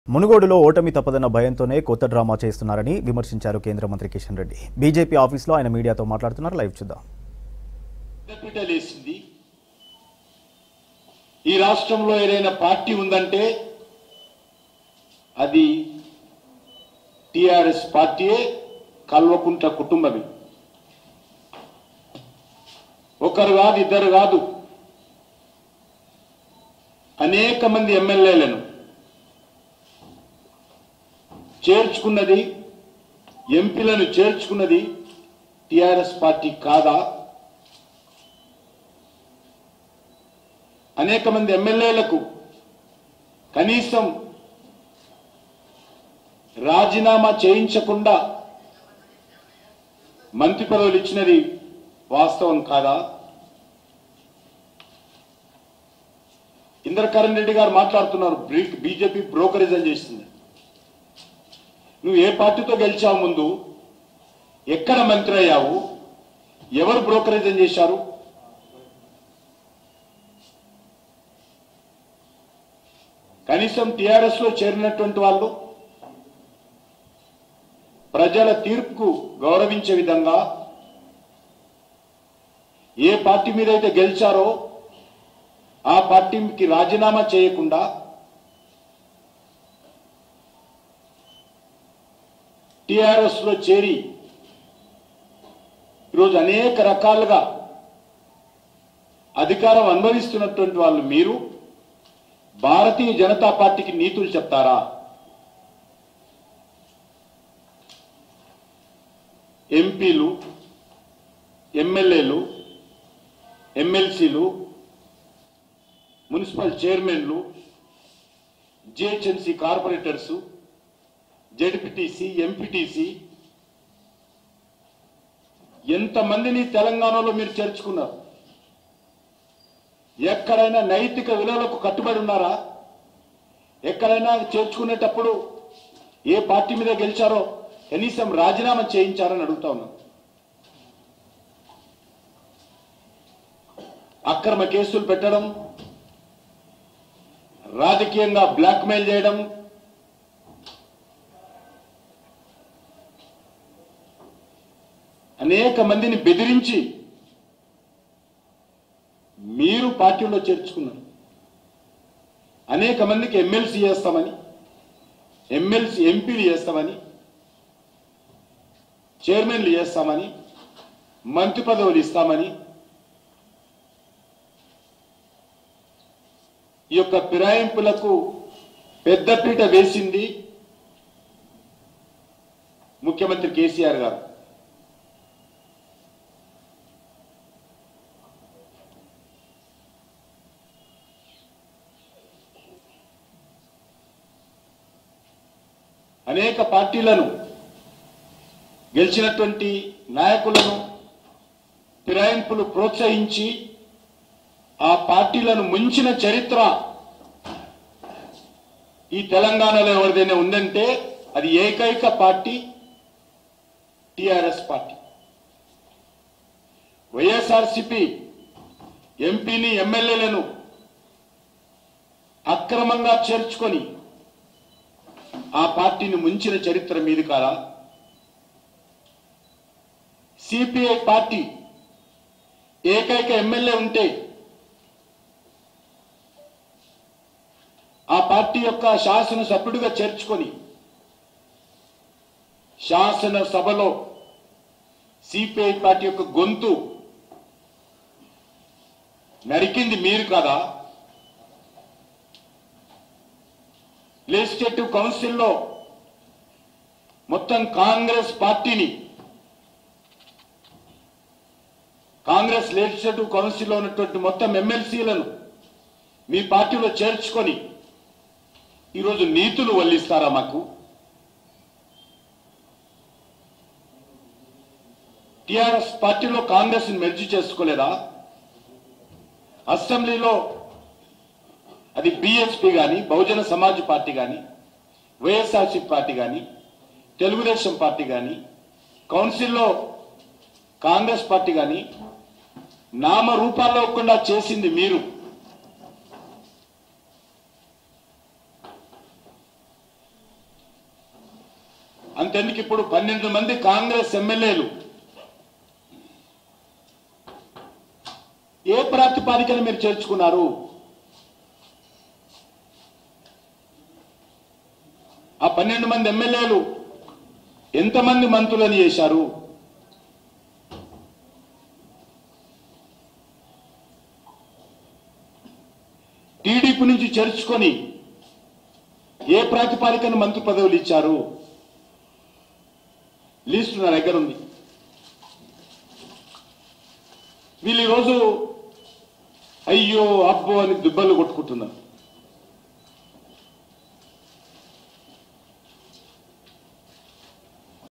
మునుగోడులో ఓటమి తప్పదన్న భయంతోనే కొత్త డ్రామా చేస్తున్నారని విమర్శించారు కేంద్ర మంత్రి కిషన్ రెడ్డి బీజేపీ ఆఫీస్లో ఆయన మీడియాతో మాట్లాడుతున్నారు లైవ్ చూద్దాం లేసింది ఈ రాష్ట్రంలో ఏదైనా పార్టీ ఉందంటే అది టిఆర్ఎస్ పార్టీయే కల్వకుంట్ల కుటుంబమే ఒకరు కాదు ఇద్దరు కాదు అనేక మంది ఎమ్మెల్యేలను చేర్చుకున్నది ఎంపీలను చేర్చుకున్నది టిఆర్ఎస్ పార్టీ కాదా అనేక మంది ఎమ్మెల్యేలకు కనీసం రాజీనామా చేయించకుండా మంత్రి పదవులు ఇచ్చినది వాస్తవం కాదా ఇంద్రకరణ్ రెడ్డి గారు మాట్లాడుతున్నారు బ్రీ- బీజేపీ బ్రోకరేజం చేసింది నువ్వు ఏ పార్టీతో గెలిచావు ముందు ఎక్కడ మంత్రి అయ్యావు ఎవరు బ్రోకరేజం చేశారు కనీసం టిఆర్ఎస్ లో చేరినటువంటి వాళ్ళు ప్రజల తీర్పుకు గౌరవించే విధంగా ఏ పార్టీ మీద అయితే గెలిచారో ఆ పార్టీకి రాజీనామా చేయకుండా టిఆర్ఎస్ లో చేరి ఈరోజు అనేక రకాలుగా అధికారం అనుభవిస్తున్నటువంటి వాళ్ళు మీరు భారతీయ జనతా పార్టీకి నీతులు చెప్తారా ఎంపీలు ఎమ్మెల్యేలు ఎమ్మెల్సీలు మున్సిపల్ చైర్మన్లు జిహెచ్ఎంసీ కార్పొరేటర్స్ జెడ్పీటీసీ ఎంపీటీసీ ఎంతమందిని తెలంగాణలో మీరు చేర్చుకున్నారు ఎక్కడైనా నైతిక విలువలకు కట్టుబడి ఉన్నారా ఎక్కడైనా చేర్చుకునేటప్పుడు ఏ పార్టీ మీద గెలిచారో కనీసం రాజీనామా చేయించారని అడుగుతా ఉన్నాను అక్రమ కేసులు పెట్టడం రాజకీయంగా బ్లాక్మెయిల్ చేయడం అనేక మందిని బెదిరించి మీరు పార్టీలో చేర్చుకున్నారు అనేక మందికి ఎమ్మెల్సీ చేస్తామని ఎమ్మెల్సీ ఎంపీలు చేస్తామని చైర్మన్లు చేస్తామని మంత్రి పదవులు ఇస్తామని ఈ యొక్క ఫిరాయింపులకు పెద్దపీట వేసింది ముఖ్యమంత్రి కేసీఆర్ గారు అనేక పార్టీలను గెలిచినటువంటి నాయకులను ఫిరాయింపులు ప్రోత్సహించి ఆ పార్టీలను ముంచిన చరిత్ర ఈ తెలంగాణలో ఎవరిదైనా ఉందంటే అది ఏకైక పార్టీ టిఆర్ఎస్ పార్టీ వైఎస్ఆర్సిపి ఎంపీని ఎమ్మెల్యేలను అక్రమంగా చేర్చుకొని ఆ పార్టీని ముంచిన చరిత్ర మీది కాదా సిపిఐ పార్టీ ఏకైక ఎమ్మెల్యే ఉంటే ఆ పార్టీ యొక్క శాసన సభ్యుడిగా చేర్చుకొని శాసన సభలో సిపిఐ పార్టీ యొక్క గొంతు నరికింది మీరు కదా లెజిస్లేటివ్ కౌన్సిల్లో మొత్తం కాంగ్రెస్ పార్టీని కాంగ్రెస్ లెజిస్లేటివ్ కౌన్సిల్లో ఉన్నటువంటి మొత్తం ఎమ్మెల్సీలను మీ పార్టీలో చేర్చుకొని ఈరోజు నీతులు వల్లిస్తారా మాకు టిఆర్ఎస్ పార్టీలో కాంగ్రెస్ మెర్జీ చేసుకోలేదా అసెంబ్లీలో అది బిఎస్పీ కానీ బహుజన సమాజ్ పార్టీ కానీ వైఎస్ఆర్సీ పార్టీ కానీ తెలుగుదేశం పార్టీ కానీ కౌన్సిల్లో కాంగ్రెస్ పార్టీ కానీ నామరూపాల్లో లేకుండా చేసింది మీరు అంతెందుకు ఇప్పుడు పన్నెండు మంది కాంగ్రెస్ ఎమ్మెల్యేలు ఏ ప్రాతిపాదికన మీరు చేర్చుకున్నారు ఆ పన్నెండు మంది ఎమ్మెల్యేలు ఎంతమంది మంత్రులని చేశారు టీడీపీ నుంచి చేర్చుకొని ఏ ప్రాతిపాదికన మంత్రి పదవులు ఇచ్చారు లిస్టు నా దగ్గర ఉంది వీళ్ళు ఈరోజు అయ్యో అబ్బో అని దుబ్బలు కొట్టుకుంటున్నారు